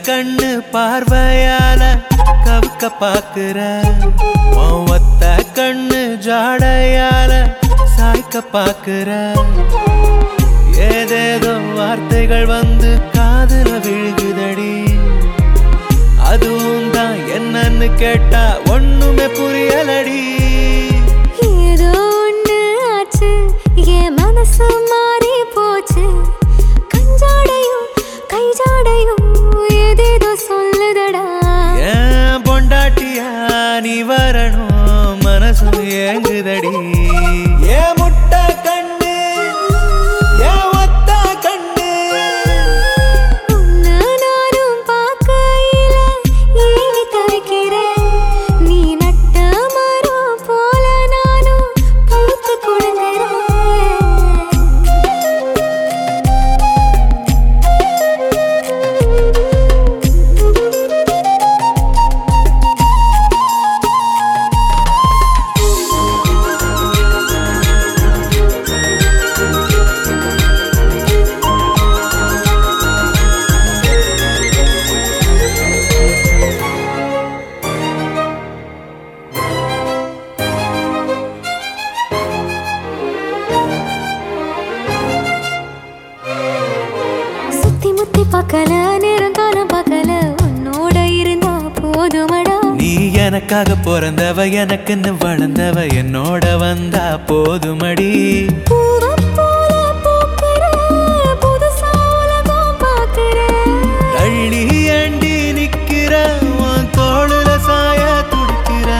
கண்ணு பார்வையால கவுக்க பாக்குற உன் ஒத்த கண்ணு ஜாடையால சாய்க்க பாக்குற ஏதேதோ வார்த்தைகள் வந்து காதுல விழுகுதடி அதுவும் தான் என்னன்னு கேட்டா ஒண்ணுமே புரியலடி ஏதோ ஒண்ணு ஆச்சு என் மனசு மாறி போச்சு கஞ்சாடையும் கைஜாடையும் ஏதேதோ சொல்லுதடா ஏன் பொண்டாட்டியா நீ வரணும் மனசும் ஏங்குதடி ஏ முட்டை கண்ணு ஏ ஒத்த கண்ணு உன்னை நானும் பார்க்கையில ஏங்கி தவிக்கிறேன். நீ நட்ட மரம் போல நானும் பூத்து குலுங்குறேன். சுத்தி முத்தி பார்க்கல நேரங்காலம் பார்க்கல உன்னோட இருந்தா போதுமடா நீ எனக்காக பிறந்தவ எனக்குன்னு வளர்ந்தவ என்னோட வந்தா போதுமடி பூவைப் போல பூக்கிற, புதுசா உலகம் பார்க்கிற. தள்ளி அண்டி நிக்கிற உன் தோளுல சாய துடிக்கிற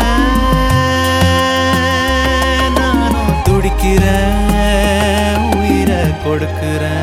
நானும் துடிக்கிற உயிரை கொடுக்கிறேன்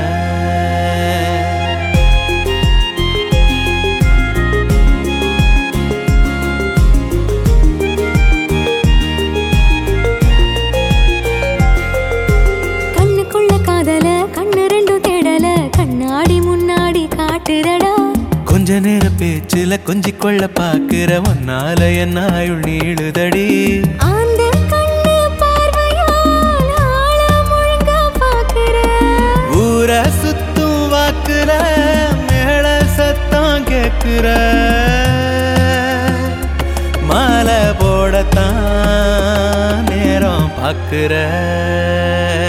கண்ணுக்குள்ள காதல கண்ணு ரெண்டும் தேடல கண்ணாடி முன்னாடி காட்டுதடா கொஞ்ச நேர பேச்சுல கொஞ்சிக் கொள்ள பாக்குற ஒன்னால என் ஆயுள் நீளுதடி அந்த கண்ணு பார்வையால் ஆழ முழுங்க பார்க்கிற. ஊர சுத்தும் வாக்குற மேல சத்தம் கேக்குற மாலை போடத்தான் நேரம் பாக்குற